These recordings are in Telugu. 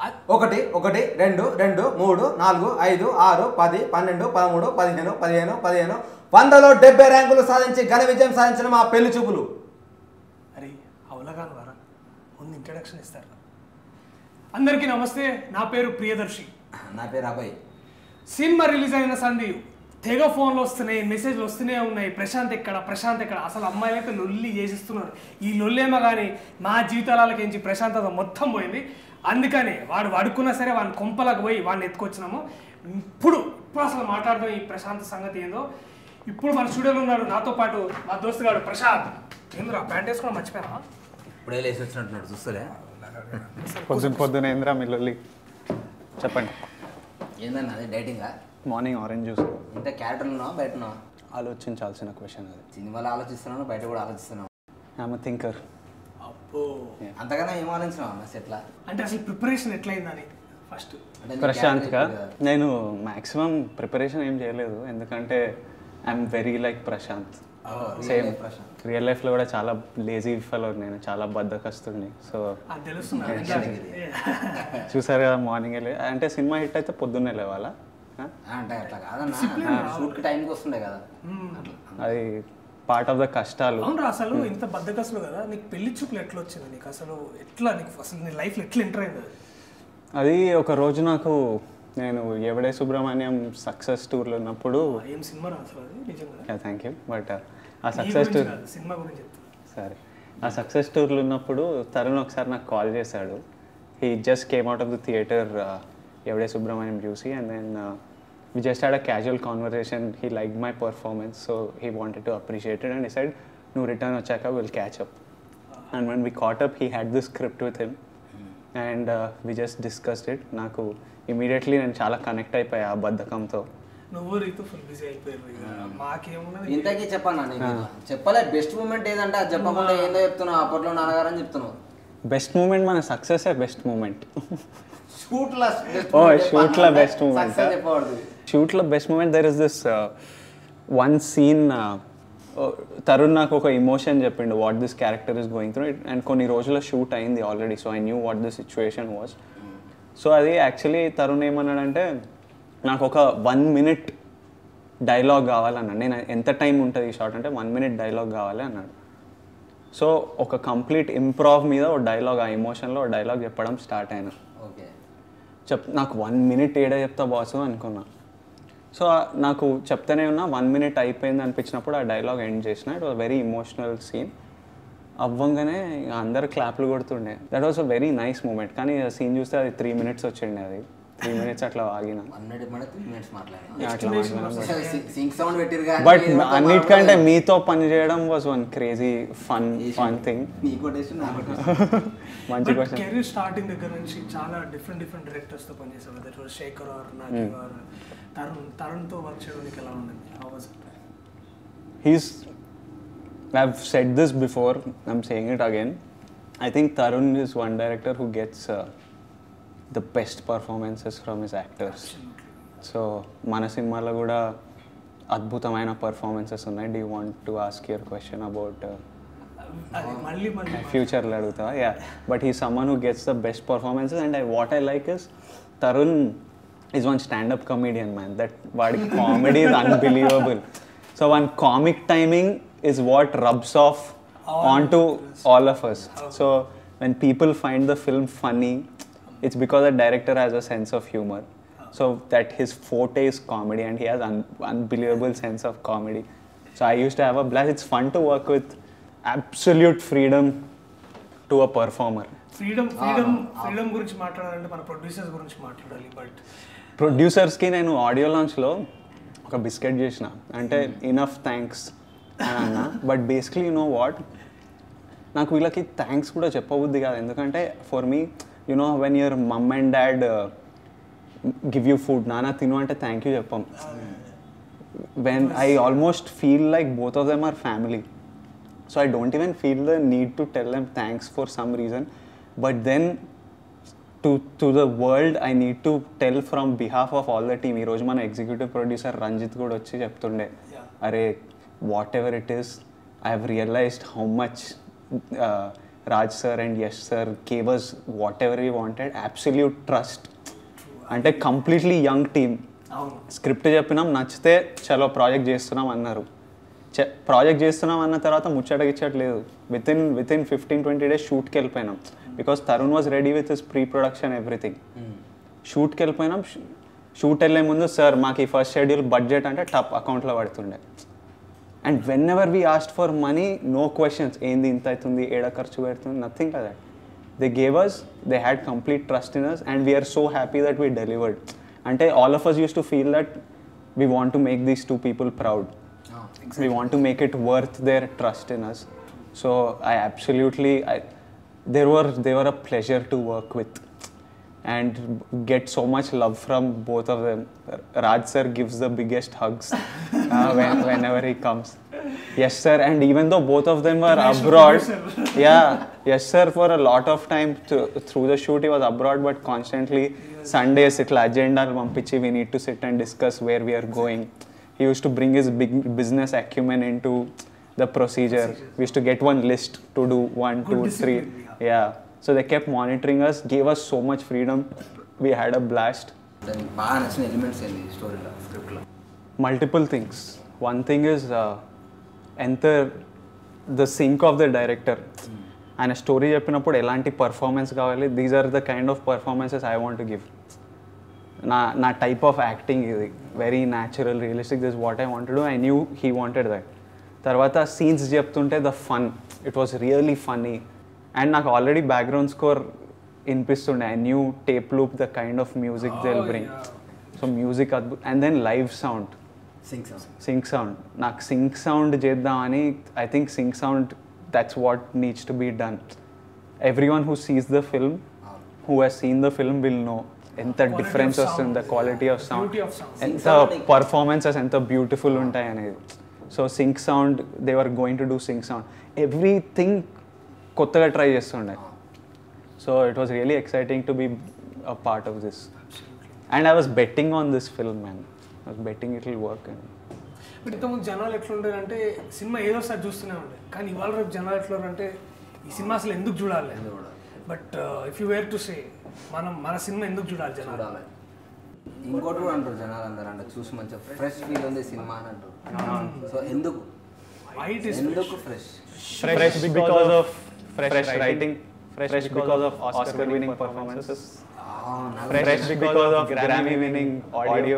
ఒకటి ఒకటి రెండు రెండు మూడు నాలుగు ఐదు ఆరు పది పన్నెండు పదమూడు పదిహేను పదిహేను పదిహేను వందలో డెబ్బై ర్యాంకులు సాధించి ఘన విజయం సాధించిన మా పెళ్లి చూపులు అరే అవలగాను వారా ముందు ఇంట్రడక్షన్ ఇస్తారు అందరికీ నమస్తే నా పేరు ప్రియదర్శి నా పేరు అభయ్ సినిమా రిలీజ్ అయిన సంధి తెగ ఫోన్లు వస్తున్నాయి మెసేజ్లు వస్తూనే ఉన్నాయి ప్రశాంత్ ఎక్కడ ప్రశాంత్ ఎక్కడ అసలు అమ్మాయిలు అయితే లొల్లి చేసిస్తున్నారు ఈ లొల్లేమో కానీ మా జీవితాలకించి ప్రశాంతత మొత్తం పోయింది అందుకని వాడు వాడుకున్నా సరే వాడిని కొంపలకు పోయి వాడిని ఎత్తుకొచ్చినాము ఇప్పుడు ఇప్పుడు అసలు మాట్లాడదాం ఈ ప్రశాంత్ సంగతి ఏందో ఇప్పుడు మన స్టూడియోలో ఉన్నాడు నాతో పాటు మా దోస్తు గాడు ప్రశాంత్ ఏంద్రా ప్యాంట్ వేసుకోవడం మర్చిపోయినా ఇప్పుడే లేచి వచ్చినట్టున్నాడు చూస్తలే పొద్దున పొద్దున ఏంద్రా మిల్లల్లి చెప్పండి ఏందన్నా అది డైటింగా మార్నింగ్ ఆరెంజ్ జ్యూస్ ఇంత క్యారెక్టర్ ఉన్నావా బయట ఉన్నావా ఆలోచించాల్సిన క్వశ్చన్ అది సినిమాలో ఆలోచిస్తున్నాను బయట కూడా ఆలోచిస్తున్నావు ఐఎమ్ థింకర్ అబ్బో అంతకన్నా ఏం ఆలోచించినావు అన్న సెట్లా అంటే అసలు ప్రిపరేషన్ ఎట్లయిందని ఫస్ట్ అంటే నీ ప్రశాంత్గా character ఇప్పుడు నేను మ్యాక్సిమం ప్రిపరేషన్ ఏం చేయలేదు ఎందుకంటే I'm very like Prashanth same real లైఫ్లో కూడా చాలా లేజీ ఫెలో నేను చాలా బద్దకస్తుడిని సో అది తెలుస్తుంది చూసారు కదా మార్నింగ్ వెళ్ళి అంటే సినిమా హిట్ అయితే పొద్దున్నే లేవాలా ఆ? ఆ, అంటే అట్లా కాదన్నా షూట్కి టైంకి వస్తుండే కదా అట్లా అది పార్ట్ ఆఫ్ ద కష్టాలు అవును అసలు ఇంత బద్దకస్తులు కదా నీకు పెళ్లి చూపులు ఎట్లా వచ్చింది నీకు అసలు ఎట్లా నీకు అసలు నీ లైఫ్లో ఎట్లా ఎంటర్ అయింది అది? అది ఒక రోజు నాకు నేను ఎవడే సుబ్రహ్మణ్యం సక్సెస్ టూర్లో ఉన్నప్పుడు ఏం సినిమా రా అసలు అది నిజంగా థ్యాంక్ యూ బట్ ఆ నీ సక్సెస్ గురించి టూర్ కాదు, సినిమా గురించి చెప్తా సరే ఆ సక్సెస్ టూర్లో ఉన్నప్పుడు తరుణ్ ఒకసారి నాకు కాల్ చేశాడు he just came out of the theatre Yevade Subramanyam చూసి and then we just had a casual conversation he like my performance so he wanted to appreciated and side నువ్వు రిటర్న్ వచ్చాక will catch up and one we caught up he had the script with him and we just discussed it నాకు ఇమీడియట్లీ నేను చాలా కనెక్ట్ అయిపోయా ఆ బద్ధకంతో నువ్వు రీతు ఫుల్ బిజీ అయిపోయారు ఇక మాకేమున్నది ఇంతకీ చెప్పన్నా నీకు చెప్పలే బెస్ట్ మూమెంట్ ఏదంటే అది చెప్పకుండా ఏందో చెప్తున్నావు అప్పట్లో నాన్నగారు అని చెప్తున్నావు బెస్ట్ మూమెంట్ మన సక్సెస్ బెస్ట్ మూమెంట్ షూట్ లా Oh, shoot లా best moment, సక్సెస్ ah. చెప్పకూడదు షూట్లో best moment there is this one scene Tarun నాకు ఒక ఇమోషన్ చెప్పిండు what this character is going through and కొన్ని రోజుల షూట్ అయింది already so I knew what the situation was so అది యాక్చువల్లీ తరుణ్ ఏమన్నాడంటే నాకు ఒక వన్ మినిట్ డైలాగ్ కావాలన్నాడు నేను ఎంత టైం ఉంటుంది ఈ షార్ట్ అంటే వన్ మినిట్ డైలాగ్ కావాలి అన్నాడు సో ఒక కంప్లీట్ ఇంప్రావ్ మీద ఒక డైలాగ్ ఆ ఎమోషన్లో ఒక డైలాగ్ చెప్పడం స్టార్ట్ అయినా ఓకే చెప్ నాకు వన్ మినిట్ ఏడా చెప్తా బాసు అనుకున్నా సో నాకు చెప్తూనే ఉన్నా వన్ మినిట్ అయిపోయింది అనిపించినప్పుడు ఆ డైలాగ్ ఎండ్ చేసిన it was very emotional scene అవ్వంగానే ఇక అందరు క్లాప్లు కొడుతుండే that was a very nice moment కానీ సీన్ చూస్తే అది త్రీ మినిట్స్ వచ్చిండే అది త్రీ మినిట్స్ అట్లా ఆగిన వన్ మినిట్ మన త్రీ మినిట్స్ మాట్లాడినా అట్లా మాట్లాడడం సింక్ సౌండ్ పెట్టిరు కానీ బట్ ఏదో అన్నిటికంటే మీతో పని చేయడం was one crazy fun fun thing నీ కొట్టేసి నా కొట్టేసి మంచి క్వశ్చన్ కెరీర్ స్టార్టింగ్ దగ్గర నుంచి చాలా డిఫరెంట్ డిఫరెంట్ డైరెక్టర్స్ తో పనిచేసావు that was Shekhar or Nagi or Tarun Tarun తో వర్క్ చేయడం నీకు ఎలా ఉండింది how was it he's I've said this before, I'm saying it again. I think Tarun is one director who gets uh, the best performances from his actors. So మన సినిమాలో కూడా అద్భుతమైన పర్ఫార్మెన్సెస్ ఉన్నాయి do want to ask your question about అది మళ్ళీ మళ్ళీ ఫ్యూచర్లో అడుగుతా యా బట్ ఈ someone who gets the best performances and I what I like is Tarun is one standup comedian man that వాడి comedy is unbelievable so one comic timing is what rubs off on to all of us so when people find the film funny it's because the director has a sense of humor so that his forte is comedy and he has un- unbelievable sense of comedy so i used to have a blast it's fun to work with absolute freedom to a performer freedom freedom freedom గురించి మాట్లాడాలంటే మన ప్రొడ్యూసర్స్ గురించి మాట్లాడాలి బట్ ప్రొడ్యూసర్స్కి నేను ఆడియో లాంచ్లో ఒక బిస్కెట్ చేసిన అంటే ఇనఫ్ థ్యాంక్స్ అని అన్నా but basically you know what నాకు వీళ్ళకి థ్యాంక్స్ కూడా చెప్పబుద్ది కాదు ఎందుకంటే for me you know when your mom and dad give you food నాన్న తిను అంటే థ్యాంక్ యూ చెప్పాం when I almost feel like both of them are family so I don't even feel the need to tell them thanks for some reason but then to to the world I need to tell from behalf of all the team ఈరోజు మన ఎగ్జిక్యూటివ్ ప్రొడ్యూసర్ రంజిత్ కూడా వచ్చి చెప్తుండే అరే whatever it is I have realised how much Raj sir and Yash sir gave us whatever you wanted absolute trust అంటే కంప్లీట్లీ యంగ్ టీమ్ అవును స్క్రిప్ట్ చెప్పినాం నచ్చితే చలో ప్రాజెక్ట్ చేస్తున్నాం అన్నారు ప్రాజెక్ట్ చేస్తున్నాం అన్న తర్వాత ముచ్చటగిచ్చట్లేదు within within fifteen twenty days షూట్కి వెళ్ళిపోయినాం because Tarun was ready with his pre production everything షూట్కి వెళ్ళిపోయినాం షూట్ వెళ్ళే ముందు సార్ మాకు ఈ ఫస్ట్ షెడ్యూల్ బడ్జెట్ అంటే టప్ అకౌంట్లో పడుతుండే and whenever we asked for money no questions ఏంది ఇంత అవుతుంది ఏడ ఖర్చు పెడుతుంది నథింగ్ కదా they gave us they had complete trust in us and we are so happy that we delivered అంటే all of us use to feel that we want to make these two people proud we want to make it worth their trust in us so i absolutely I, they were they were a pleasure to work with and get so much love from both of them raj sir gives the biggest hugs uh, when, whenever he comes yes sir and even though both of them were abroad yeah yes sir for a lot of time to, through the shoot he was abroad but constantly sundays itla agenda పంపించి we need to sit and discuss where we are going he used to bring his big business acumen into the procedure. We used to get one list to do one, Good two, three. discipline, Yeah. So they kept monitoring us, gave us so much freedom. We had a blast. దానికి బాగా నచ్చిన ఎలిమెంట్స్ ఏంది స్టోరీలో స్క్రిప్ట్లో Multiple things. One thing is uh, enter the sync of the director. ఆయన స్టోరీ చెప్పినప్పుడు ఎలాంటి పర్ఫార్మెన్స్ కావాలి these are the kind of performances I want give నా నా టైప్ ఆఫ్ యాక్టింగ్ ఇది very natural realistic this what I wanted I knew he wanted that తర్వాత సీన్స్ చెప్తుంటే the fun it was really funny and నాకు ఆల్రెడీ బ్యాక్గ్రౌండ్ స్కోర్ వినిపిస్తుండే I knew tape loop the kind of music they bring so music అద్భుత and then live sound sync song sync sound నాకు సింక్ సౌండ్ చేద్దామని I think sync sound that's what needs to be done everyone who sees the film who has seen the film will know ఎంత Quality డిఫరెన్స్ of వస్తుంది the sound. Quality of sound Beauty of sound. ఎంత పర్ఫార్మెన్సెస్ ఎంత బ్యూటిఫుల్ ఉంటాయి అనేది so sync sound they are going to do sync sound everything కొత్తగా ట్రై చేస్తుండే so it was really exciting to be a part of this and I was betting on this film man I was betting it will work and but ఇంతకుముందు జనాలు ఎట్లుండేది అంటే సినిమా ఏదో సార్ చూస్తూనే ఉండే కానీ ఇవాళ రేపు జనాలు ఎట్లా అంటే ఈ సినిమా అసలు ఎందుకు చూడాలి but if you were to say మనం మన సినిమా ఎందుకు చూడాలి జనాలు చూడాలి ఇంకోటి కూడా అంటారు జనాలు అందరూ అంటే చూసి మంచిగా ఫ్రెష్ ఫీల్ ఉంది సినిమా అని అంటారు సో ఎందుకు వైట్ ఇస్ ఎందుకు fresh fresh because of fresh writing, fresh because of Oscar winning performances, fresh because of Grammy winning audio,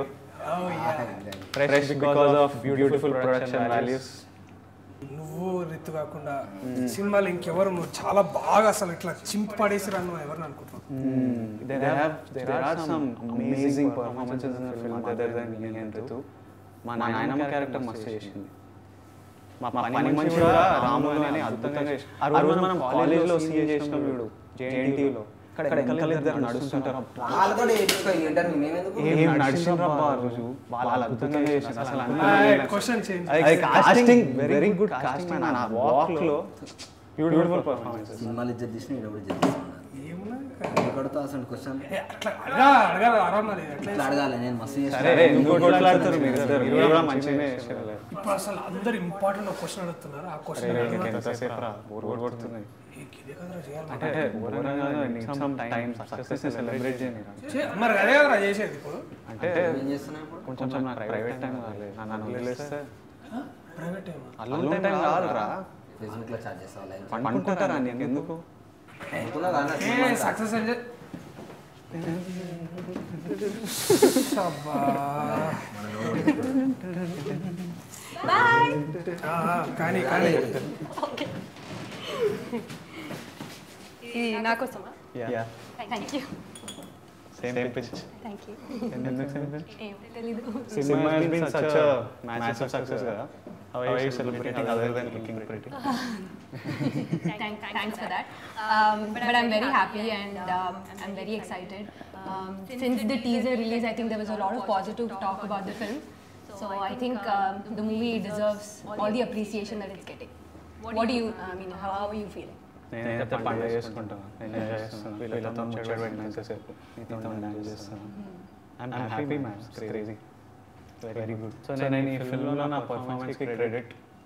fresh because of beautiful production values. నువ్వు రిత్తు కాకుండా సినిమాలు ఇంకెవరు నువ్వు చాలా బాగా అసలు ఇట్లా చింపి పడేసి రన్ను ఎవరిని అనుకుంటున్నావు There have there are some amazing performances in the film other than me and Ritu. మా నాయనమ్మ క్యారెక్టర్ మస్తు చేసింది మా పని మంచి కూడా రాము అని అద్భుతంగా చేసి ఆ రోజు మనం కాలేజ్లో సీఏ చేసినాం చూడు జేఎన్టీలో ఇక్కడ వెనకాల ఇద్దరు నడుస్తుంటారు వాళ్ళతో ఇంటర్వ్యూ మేమెందుకు ఏం నడిచిండ్రబ్బా ఆ రోజు వాళ్ళు అద్భుతంగా చేసిండ్రు అసలు అన్ని క్వశ్చన్ చేంజ్ అది casting very good casting man ఆ వాక్ లో బ్యూటిఫుల్ పర్ఫార్మెన్సెస్ సినిమాలు ఇజ్జత్ తీసిన ఇక్కడ కూడా ఇజ్జత్ తీసుకున్నాను ఏమున్నా ఎక్కడితో అసలు క్వశ్చన్ ఏ, అట్లా అడగా అడగాలి ఆరాం మరి ఎట్లా ఇట్లా అడగాలి నేను మస్తు సరే చేస్తాను ఎందుకు కొట్లాడుతారు మీరు ఇద్దరు మీరు కూడా మంచిగానే చేశారు ఇప్పుడు అసలు అందరు ఇంపార్టెంట్ ఒక క్వశ్చన్ అడుగుతున్నారు ఆ క్వశ్చన్ ఎంతసేపు రా బోర్ బోర్ కొడుతున్నాయి ఇదే కదరా చేయాలి అంటే సమ్ టైం సక్సెస్ సెలబ్రేట్ చేయని చే- మరి అదే కదరా చేసేది ఇప్పుడు అంటే ఏం చేస్తున్నా ఇప్పుడు కొంచెం నాకు ప్రైవేట్ టైం కావాలి నన్ను వదిలేస్తే ప్రైవేట్ ఏమో అల్లు టైం కాదురా ఫేస్బుక్ లో చాట్ చేస్తావా లైవ్ పండుకుంటారా నీకు ఎందుకు అనుకున్నా కదా ఏ సక్సెస్ అంటే అబ్బా. ఆ, ఆ, కానీ కానీ ఇది నా కోసమా yeah thank you same pitch thank you ఎందుకు సేమ్ పిచ్ ఏం తెలీదు Cinema has been such a massive success కదా How are you celebrating other than looking pretty? Thank, thanks for that. Um, but I'm very happy and um, I'm very excited. Um, since the teaser release, I think there was a lot of positive talk about the film. So I think um, the movie deserves all the appreciation that it's getting. What do you, I mean, how, how are you feeling? నేనైతే పండుగ చేసుకుంటాను ఎంజాయ్ చేస్తాను వీళ్ళతో ముచ్చట పెట్టినంతసేపు నీతో డాన్స్ చేస్తాను I'm happy man crazy very good so నేను ఈ ఫిల్మ్లో నా పర్ఫార్మెన్స్కి credit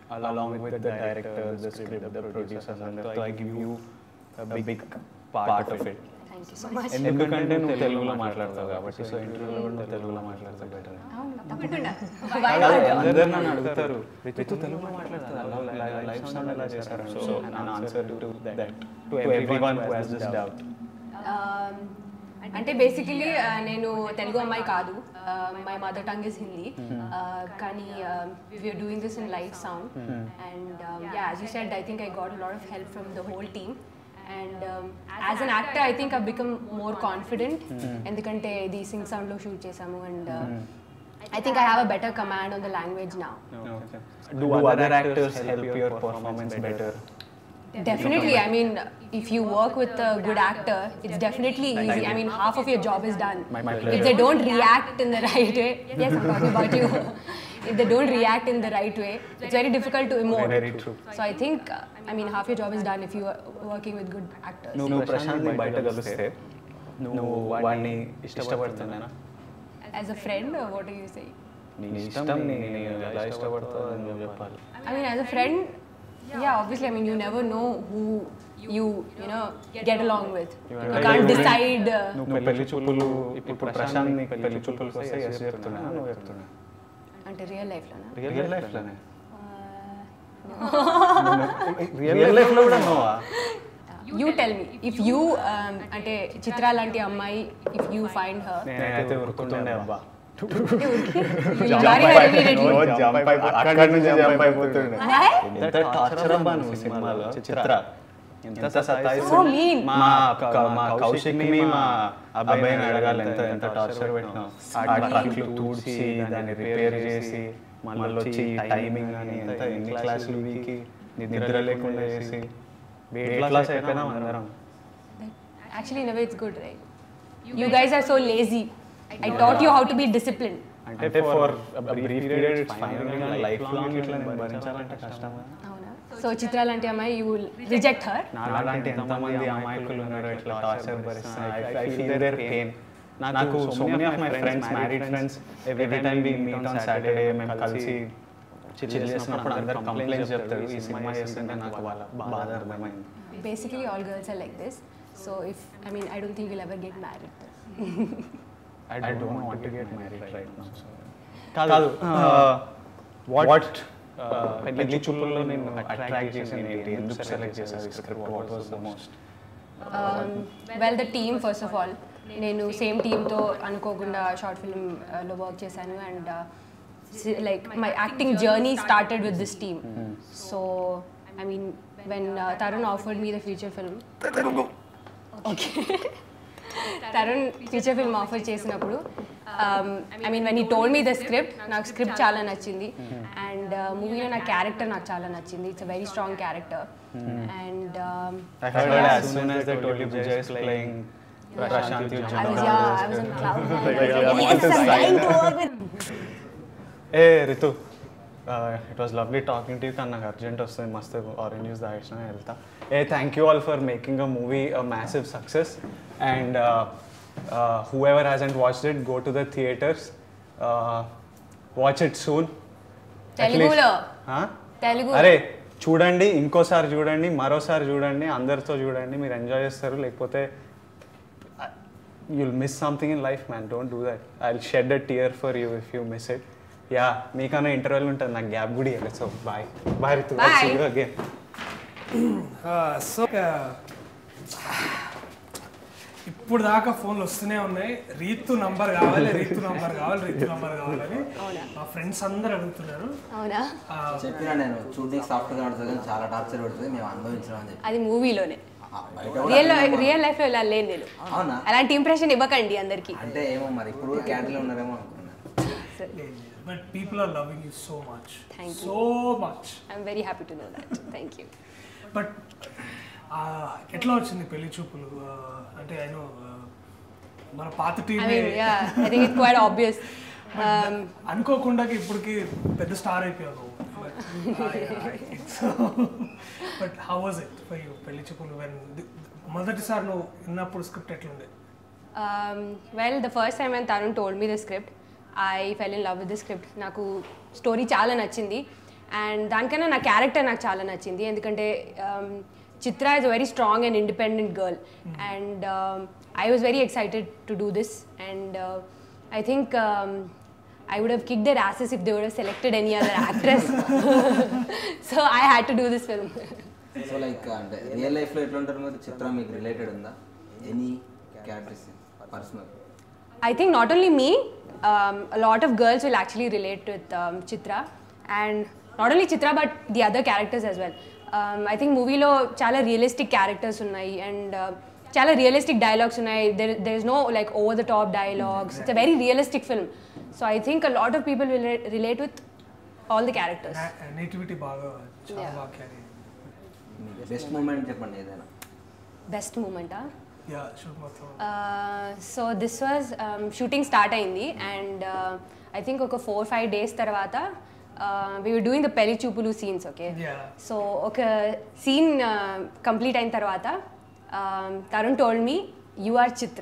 along with the director, the script, the producer, so I give you a big part of it. Thank you so much ఎందుకంటే నువ్వు తెలుగులో మాట్లాడతావు కాబట్టి సో ఇంటర్వ్యూలో కూడా నువ్వు తెలుగులో మాట్లాడతావు బెటర్ తప్పకుండా అందరూ నన్ను అడుగుతారు రితు తెలుగులో మాట్లాడతారు లైఫ్ సౌండ్ ఎలా చేశారు సో నా answer to that to everyone who has this doubt Um, అంటే బేసికలీ నేను తెలుగు అమ్మాయి కాదు my mother tongue is Hindi కానీ we are doing this in life sound and yeah as you said I think I got lot of help from the whole team and as an actor I think I become more confident ఎందుకంటే ఇది సింగ్ సౌండ్లో షూట్ చేసాము and I think I have a better command on the language నా Do other actors help your performance better? Definitely. I mean, if you work with a good actor, it's definitely easy. I mean, half of your job is done. My- my If pleasure. they don't react in the right way, yes, I'm talking about you. if they don't react in the right way, it's very difficult to emote. Very true. So I think, uh, I mean, half your job is done if you are working with good actors. నువ్వు ప్రశాంత్ బయట కలిస్తే నువ్వు వాడిని ఇష్టపడుతున్నానా As a friend, or what do you say? నీ ఇష్టం నీ నేను ఎలా ఇష్టపడతావు అని నువ్వు చెప్పాలి I mean, as a friend, yeah, obviously, I mean, you never know who you, you know, get along with. You can't decide. Uh, నువ్వు పెళ్లి చూపులు ఇప్పుడు ప్రశాంత్ నీకు పెళ్లి చూపులకు వస్తే ఎస్ చెప్తున్నా నువ్వు చెప్తున్నా అంటే రియల్ లైఫ్లోనా రియల్ లైఫ్ లోనే రియల్ లైఫ్ లో కూడా నువ్వా you tell me if you అంటే చిత్ర లాంటి అమ్మాయి ఇఫ్ యూ ఫైండ్ హర్ నేనైతే ఉరుకుతుండే అబ్బా అక్కడ నుంచి జంప్ అయిపోతుండే ఎంత టార్చర్ అబ్బా నువ్వు సినిమాలో చిత్ర ఎంత సతాయిస్తు So mean. మా క- మా కౌశిక్ని మా అబ్బాయిని అడగాలి ఎంత ఎంత టార్చర్ పెట్టినావు ఆ ట్రక్లు తూడ్చి దాన్ని రిపేర్ చేసి మళ్ళీ వచ్చి టైమింగ్ అని ఎంత ఎన్ని క్లాసులు వీకి నిద్ర లేకుండా చేసి వెయిట్ క్లాస్ అయిపోయినాం అందరం actually in it's good right you guys are so lazy I taught you how to be discipline అంటే for brief period it's fine life long ఇట్లా నేను భరించాలంటే కష్టం అవునా సో చిత్ర లాంటి అమ్మాయి యూ రిజెక్ట్ హర్ నాలాంటి ఎంతమంది అమాయకులు ఉన్నారో ఇట్లా టార్చర్ భరిస్తున్నారు ఐ ఫీల్ దేర్ పెయిన్ నాకు so many of my friends married friends every time we meet on Saturday మేము కలిసి చిల్ చేసినప్పుడు అందరు కంప్లైంట్స్ చెప్తారు ఈ సినిమా చేస్తుంటే నాకు వాళ్ళ బాధ అర్థమైంది basically all girls are like this so if I mean I don't think will ever get married I don't want to get married right now కాదు వాట్ పెళ్లి చూపుల్లో నేను అట్రాక్ట్ చేసింది ఏంటి ఎందుకు సెలెక్ట్ చేసావు script what was the most well the team first of all నేను సేమ్ టీమ్తో అనుకోకుండా షార్ట్ ఫిల్మ్లో వర్క్ చేశాను and like my acting journey started with this team so I mean when Tarun offered me the future film okay Tarun future film offer చేసినప్పుడు I mean when he told me the script నాకు స్క్రిప్ట్ చాలా నచ్చింది అండ్ మూవీలో నా క్యారెక్టర్ నాకు చాలా నచ్చింది it's a very strong character and I heard that as soon as they told you Vijay is playing Prashant, you I jumped was out. yeah, I was on cloud nine. Like, I want yes, to I'm sign. dying to work with. Hey Ritu, uh, it was lovely talking to you. కానీ నాకు అర్జెంట్ వస్తుంది మస్తు ఆరెంజ్ జ్యూస్ తాగేసిన వెళ్తా ఏ thank you all for making a movie a massive success and whoever hasn't watched it go to the theatres watch it soon తెలుగులో తెలుగు అరే చూడండి ఇంకోసారి చూడండి మరోసారి చూడండి అందరితో చూడండి మీరు ఎంజాయ్ చేస్తారు లేకపోతే you'll miss something in life man don't do that I will shed a tear for you if you miss it yeah మీకన్నా ఇంటర్వెల్ ఉంటుంది నాకు గ్యాప్ కూడా ఇవ్వలేదు so bye bye Ritu Bye. Again so ఇప్పుడు దాకా ఫోన్లు వస్తూనే ఉన్నాయి రీతు నంబర్ కావాలి రీతు నంబర్ కావాలి రీతు నంబర్ కావాలని మా ఫ్రెండ్స్ అందరు అడుగుతున్నారు అవునా ఆ, చెప్పినా నేను చూడడానికి సాఫ్ట్గా ఉంటుంది కానీ చాలా టార్చర్ పెడుతుంది మేము అనుభవించడం అని చెప్పి అది మూవీలోనే ఆ, బయట కూడా రియల్ రియల్ లైఫ్ లో ఇలా లేను నేను అవునా అలాంటి ఇంప్రెషన్ ఇవ్వకండి అందరికి అంటే ఏమో మరి ఇప్పుడు కూడా క్యాటరీలో ఉన్నారేమో అనుకున్నాను but people are loving you so much Thank you. So much I'm very happy to know that thank you but ఎట్లా వచ్చింది పెళ్లి చూపులు ఆ, అంటే ఆయన మన పాత I team mean yeah I think it quite obvious అనుకోకుండా ఇప్పటికి పెద్ద స్టార్ అయిపోయావు but how was it for you Pelli Chupulu when ది- మొదటిసారి నువ్వు విన్నప్పుడు స్క్రిప్ట్ ఎట్లుండే well the first time and Tarun told me the script I fell in love with the script నాకు స్టోరీ చాలా నచ్చింది అండ్ దానికన్నా నా క్యారెక్టర్ నాకు చాలా నచ్చింది ఎందుకంటే Chitra is very strong and independent girl and I was very excited to do this and I think I would have kicked their asses if they would have selected any other actress. so I had to do this film. So like అంటే రియల్ లైఫ్లో ఎట్లా ఉంటారు మీరు చిత్రం మీకు రిలేటెడ్ ఉందా any characters personal I think not only me, um, a lot of girls will actually relate with um, Chitra, and not only Chitra but the other characters as well. Um, I think మూవీలో చాలా రియలిస్టిక్ క్యారెక్టర్స్ ఉన్నాయి అండ్ చాలా రియలిస్టిక్ డైలాగ్స్ ఉన్నాయి there there is no like over the top dialogues it's a very realistic film so I think a lot of people will relate with all the characters nativity బాగా చాలా Yeah. బాగా క్యారీ బెస్ట్ మూమెంట్ చెప్పండి ఏదైనా బెస్ట్ మూమెంటా యా షూట్ మొత్తం so this was shooting start అయింది అండ్ ఐ థింక్ ఒక ఫోర్ ఫైవ్ డేస్ తర్వాత we were doing the Pelli Chupulu scenes okay Yeah. So ఒక సీన్ కంప్లీట్ అయిన తర్వాత Tarun told me you are Chitra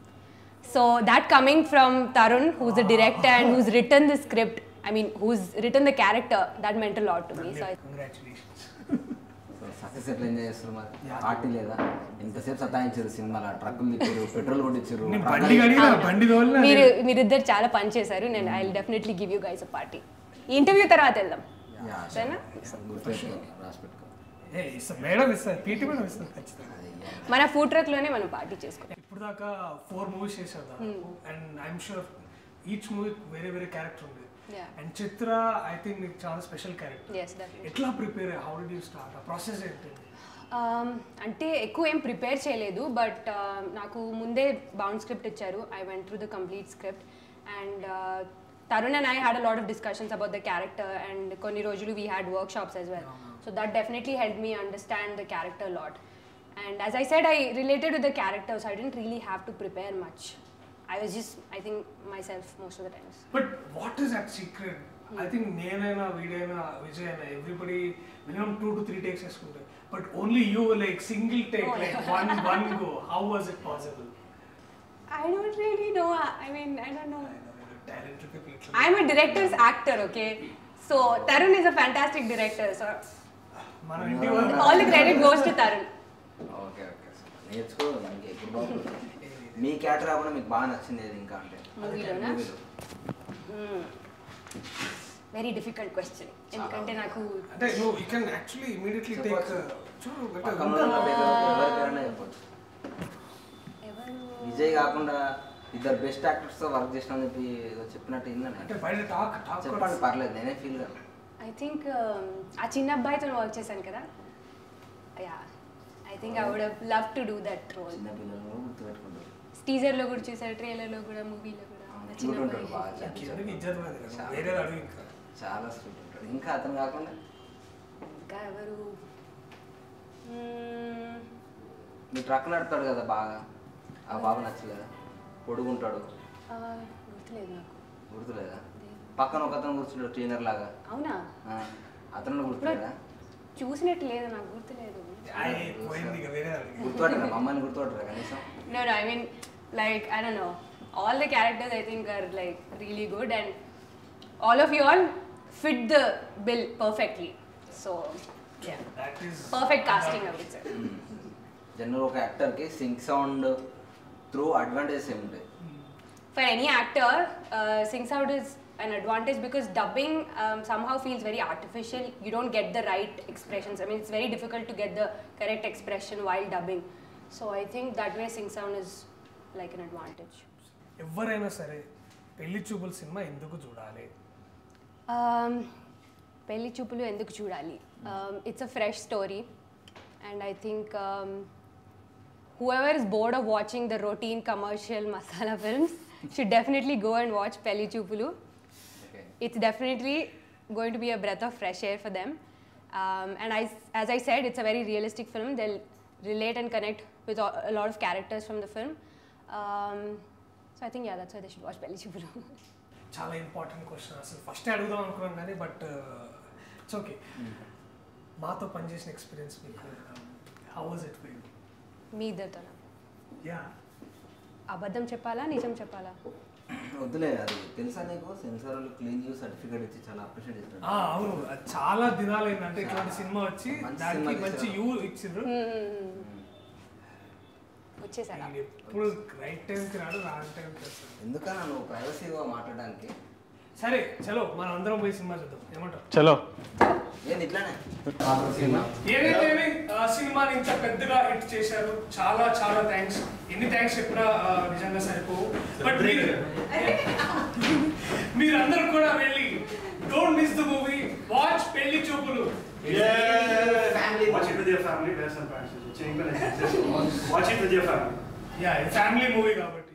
so that coming from Tarun who's the director and who's written the script I mean who's written the character that meant lot to me so congratulations so success ఎట్లా ఎంజాయ్ చేస్తారు మరి పార్టీ లేదా ఎంతసేపు సతాయించారు సినిమాలో ట్రక్కులు తిప్పారు పెట్రోల్ కొట్టించారు నేను బండి కడిగిన బండి తోలిన మీరు మీరిద్దరు చాలా పని చేశారు నేను I definitely give you guys a party interview తర్వాత వెళ్దాం యా, సరేనా గుర్తుపెట్టుకో రాసి పెట్టుకో ఏ ఇస్తాను మేడం ఇస్తాను పీటీ మేడం ఇస్తాను ఖచ్చితంగా మన ఫుడ్ ట్రక్ లోనే మనం పార్టీ చేసుకోవాలి ఇప్పుడు దాకా ఫోర్ మూవీస్ చేశారు దాదాపు and I'm sure each movie వేరే వేరే క్యారెక్టర్ ఉంది Yeah. And Chitra I think నీకు చాలా స్పెషల్ క్యారెక్టర్ ఎస్ డెఫినెట్లీ ఎట్లా prepare how did you start ఆ ప్రాసెస్ ఏంటి అంటే ఎక్కువ ఏం ప్రిపేర్ చేయలేదు బట్ నాకు ముందే బౌండ్ స్క్రిప్ట్ ఇచ్చారు I went through the complete script and Tarun and I had a lot of discussions about the character and కొన్ని రోజులు we had workshops as well so that definitely help me understand the character lot and as I said I related with the characters I didn't really have to prepare much I was just I think myself most of the times but what is that secret I think నేనైనా వీడైనా విజయ్ అయినా everybody minimum two to three takes వేసుకుంటారు but only you like single take like one one go how was it possible I don't really know. I mean, I don't know. Talented people ఇట్లా I'm a director's actor, okay? So Tarun is a fantastic director. So మనం ఇంటి వాళ్ళు all the credit goes to Tarun. Okay okay నేర్చుకో మనకి ఎప్పుడు బాగుంటుంది మీ క్యారెక్టర్ కాకుండా మీకు బాగా నచ్చింది ఏది ఇంకా అంటే మూవీలోనా మూవీలో వెరీ డిఫికల్ట్ క్వశ్చన్ ఎందుకంటే నాకు అంటే నువ్వు you can actually immediately take చెప్పొచ్చు. చూడు పక్కన ఉన్న వాళ్ళ పేరు ఎవరికైనా చెప్పొచ్చు ఎవరు విజయ్ కాకుండా ఇద్దరు బెస్ట్ యాక్టర్స్ తో వర్క్ చేసిన చెప్పి ఏదో చెప్పినట్టు అంటే ఏందని బయట టాక్ టాక్ చెప్పండి పర్లేదు నేనే ఫీల్ కాదు ఐ థింక్ ఆ చిన్న అబ్బాయితో వర్క్ చేశాను కదా yeah I think I would love to do that role చిన్న పిల్లలు కూడా గుర్తుపెట్టుకుంటారు టీజర్లో కూడా చూసారు ట్రైలర్లో కూడా మూవీలో కూడా ఆ చిన్న క్యూట్ ఉంటాడు బాగా అబ్బాయి చాలా ఎందుకు ఇజ్జత్ పోయింది కదా చాలా. వేరే అడుగు ఇంకా చాలా స్వీట్ ఉంటాడు ఇంకా అతను కాకుండా ఇంకా ఎవరు మ్మ్. మీ ట్రక్ నడుపుతాడు కదా బాగా ఆ బాబు నచ్చలేదా పొడుగుంటాడు ఆ, గుర్తులేదు నాకు గుర్తులేదా పక్కన ఒక అతను కూర్చుంటాడు ట్రైనర్ లాగా అవునా ఆ, అతను గుర్తులేదా చూసినట్టు లేదు నాకు గుర్తులేదు ఆయ్, పోయింది ఇక వేరే అడుగు గుర్తుపట్టరా మమ్మల్ని గుర్తుపట్టరా కనీసం No, no, I mean, like, I don't know. All the characters I think are like really good, and all of you all fit the bill perfectly. So, yeah. That is Perfect casting, I would say. General ఒక యాక్టర్కి సింక్ సౌండ్ త్రూ అడ్వాంటేజెస్ ఏముంటాయి For any actor, uh, Syncs Out is an advantage because dubbing um, somehow feels very artificial. You don't get the right expressions. I mean, it's very difficult to get the correct expression while dubbing. So, I think that way Sync Sound is like an advantage. ఎవరైనా సరే పెళ్లి చూపుల సినిమా ఎందుకు చూడాలి Um, పెళ్లి చూపులు ఎందుకు చూడాలి it's a fresh story and I think whoever is bored of watching the routine commercial masala films should definitely go and watch Pelli Chupulu. Okay It's definitely going to be a breath of fresh air for them. Um, and I, as I said, it's a very realistic film. They'll relate and connect with a a lot of characters from the film. Um, so I think, yeah, that's why they should watch Pelli Chupulu. చాలా ఇంపార్టెంట్ క్వశ్చన్ అసలు ఫస్ట్ అడుగుదాం అనుకున్నాం కానీ బట్ ఇట్స్ ఓకే మాతో పనిచేసిన ఎక్స్పీరియన్స్ మీకు how was it for me ఇద్దరితో యా అబద్ధం చెప్పాలా నిజం చెప్పాలా వద్దులే అది తెలుసా నీకు సెన్సార్ వాళ్ళు క్లీన్ యూ సర్టిఫికేట్ ఇచ్చి చాలా అప్రిషియేట్ చేస్తారు ఆ, అవును అది చాలా దినాలు ఏంటంటే ఇట్లాంటి సినిమా వచ్చి మంచి దానికి సినిమా మంచి తీశారు. యూ ఇచ్చిండ్రు వచ్చేసారా ఆయన ఎప్పుడు రైట్ టైంకి రాడు రాంగ్ టైంకి వస్తాడు ఎందుకన్నా నువ్వు ప్రైవసీగా మాట్లాడడానికి సరే చలో మనం అందరం పోయి సినిమా చూద్దాం ఏమంటావు చలో ఏంది ఇట్లానే ఏదైతే ఆ సినిమాని ఇంత పెద్దగా హిట్ చేశారు చాలా చాలా థ్యాంక్స్ ఎన్ని థ్యాంక్స్ చెప్పినా ఆ, నిజంగా సరిపోవు బట్ మీరు మీరందరూ కూడా వెళ్ళి don't miss the movie watch Pelli Choopulu Watch it with your family, wear some pants. Change my Watch it with your family. Yeah family movie కాబట్టి